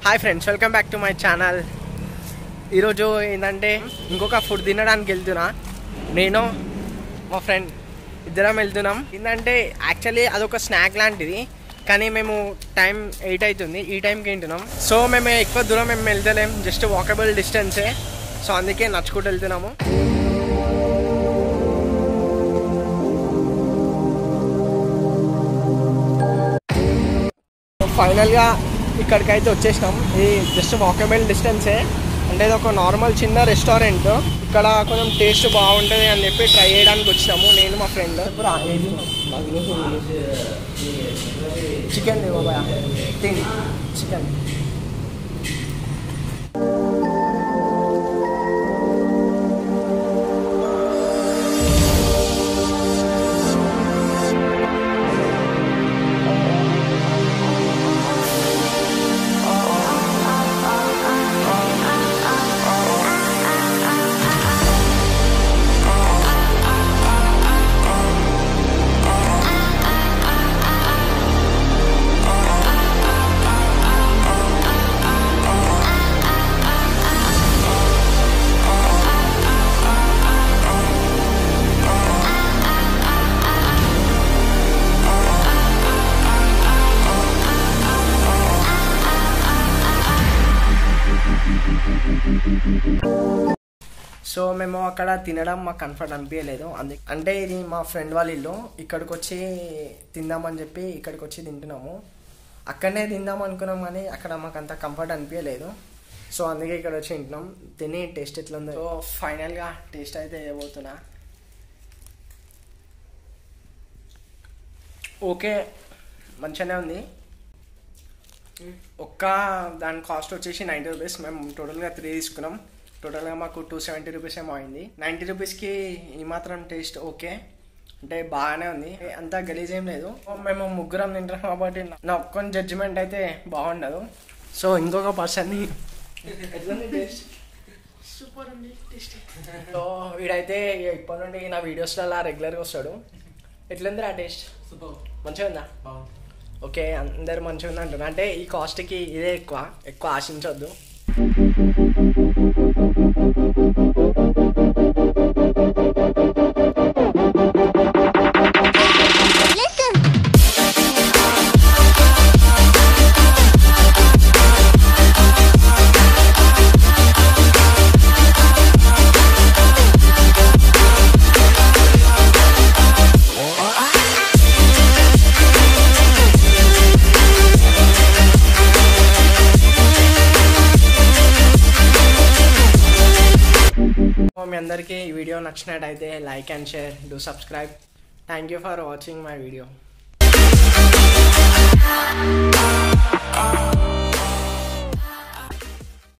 hi friends welcome back to my channel ఈరోజు ఏంటంటే ఇంకొక ఫుడ్ తినడానికి వెళ్తున్నా నేను మా ఫ్రెండ్ ఇద్దరం వెళ్తున్నాం ఏంటంటే యాక్చువల్లీ అదొక స్నాక్ లాంటిది కానీ మేము టైం ఎయిట్ అవుతుంది ఈ టైంకి తింటున్నాం సో మేము ఎక్కువ దూరం మేము వెళ్తలేం జస్ట్ వాకబుల్ డిస్టెన్సే సో అందుకే నడుచుకుంటూ వెళ్తున్నాము ఫైనల్గా ఇక్కడికైతే వచ్చేసినాం ఇది జస్ట్ వాకబుల్ డిస్టెన్సే అంటే ఇది ఒక నార్మల్ చిన్న రెస్టారెంట్ ఇక్కడ కొంచెం టేస్ట్ బాగుంటుంది అని చెప్పి ట్రై చేయడానికి వచ్చినాము నేను మా ఫ్రెండ్ చికెన్ తిని చికెన్ సో మేము అక్కడ తినడం మాకు కంఫర్ట్ అనిపించలేదు అందు అంటే ఇది మా ఫ్రెండ్ వాళ్ళ ఇల్లు ఇక్కడికి వచ్చి తిందామని చెప్పి ఇక్కడికి వచ్చి తింటున్నాము అక్కడనే తిందాం అనుకున్నాం కానీ అక్కడ మాకు అంత కంఫర్ట్ అనిపించలేదు సో అందుకే ఇక్కడ వచ్చి తింటున్నాం తిని టేస్ట్ ఎట్లా ఉందో సో ఫైనల్గా టేస్ట్ అయితే వేయబోతున్నా ఓకే మంచిగానే ఉంది ఒక్క దాని కాస్ట్ వచ్చేసి నైంటీ రూపీస్ మేము టోటల్గా త్రీ తీసుకున్నాం టోటల్గా మాకు టూ సెవెంటీ రూపీస్ ఏమో అయింది నైంటీ రూపీస్కి ఈ మాత్రం టేస్ట్ ఓకే అంటే బాగానే ఉంది అంతా గలీజ్ ఏం లేదు మేము ముగ్గురం తింటాం కాబట్టి నా ఒక్క జడ్జిమెంట్ అయితే బాగుండదు సో ఇంకొక పర్సన్ని సూపర్ ఉంది టేస్ట్ సో వీడైతే ఇప్పటి నుండి నా వీడియోస్లలో రెగ్యులర్గా వస్తాడు ఎట్లుంది ఆ టేస్ట్ మంచిగా ఉందా ఓకే అందరు మంచిగా ఉంది అంటున్నారు అంటే ఈ కాస్ట్కి ఇదే ఎక్కువ ఎక్కువ ఆశించవద్దు మీ అందరికీ ఈ వీడియో నచ్చినట్టయితే like and share do subscribe thank you for watching my video